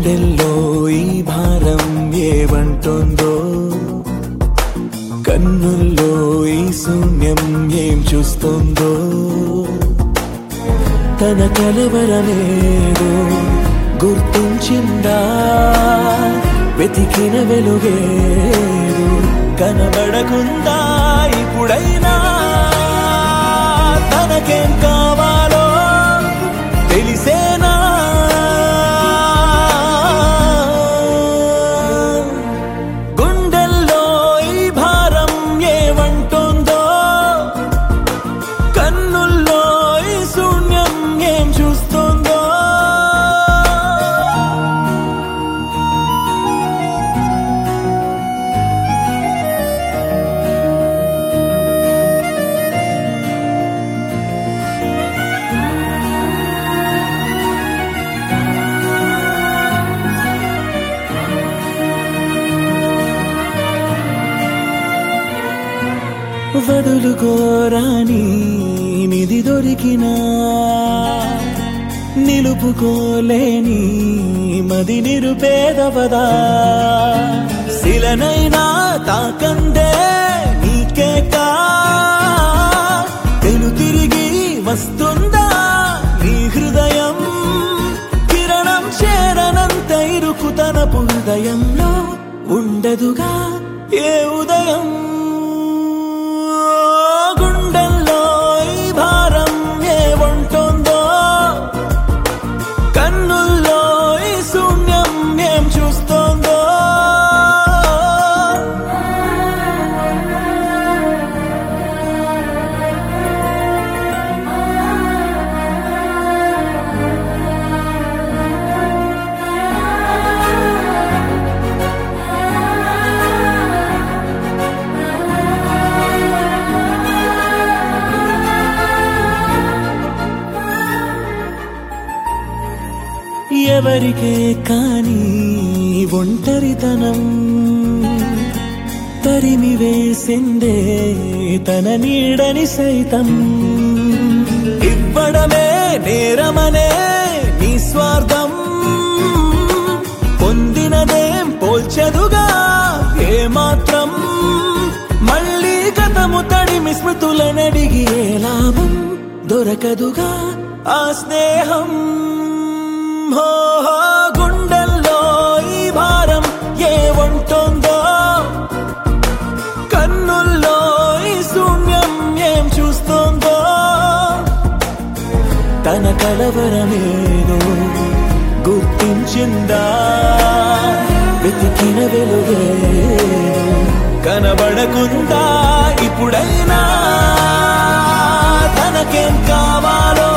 గుండెల్లో ఈ భారం ఏమంటుందో కన్నుల్లో ఈ శూన్యం ఏం చూస్తుందో తన కలవరమేదో గుర్తించిందా వెతికిన వెలుగేదో కనబడకుందా ఇప్పుడైనా తనకేం కావాలో తెలిసేనా గుండెల్లో ఈ భారం ఏమంటుందో కన్నుల్లో ఈ శూన్యం ఏం చూస్తుందో వదులుకోరాని నిధి దొరికినా నిలుపుకోలేని మది నిరుపేదవదా శిలనైనా తాకందే నీకేకా తెలు తిరిగి వస్తుందా నీ హృదయం కిరణం చేరనంత ఇరుకు తనపు హృదయంలో ఉండదుగా ఏ ఉదయం గుండెల్లో ఈ భారం ఏ ఉంటుందో కన్నుల్లో ఈ శూన్యం ఏం చూస్తోందో ఎవరికే కాని ఒంటరితనం తరిమి వేసిందే తన నీడని సైతం ఇవ్వడమే నేరమనే నీ స్వార్థం పొందినదేం పోల్చదుగా ఏమాత్రం మళ్ళీ గతము తడిమి స్మృతులనడిగి ఏ లాభం దొరకదుగా ఆ స్నేహం హో హో, గుండెల్లో ఈ భారం ఏ ఉంటుందో కన్నుల్లో ఈ శూన్యం ఏం చూస్తుందో తన కలవరమేదో గుర్తించిందా వెతికిన వెలుగేదో కనబడకుందా ఇప్పుడైనా తనకేం కావాలో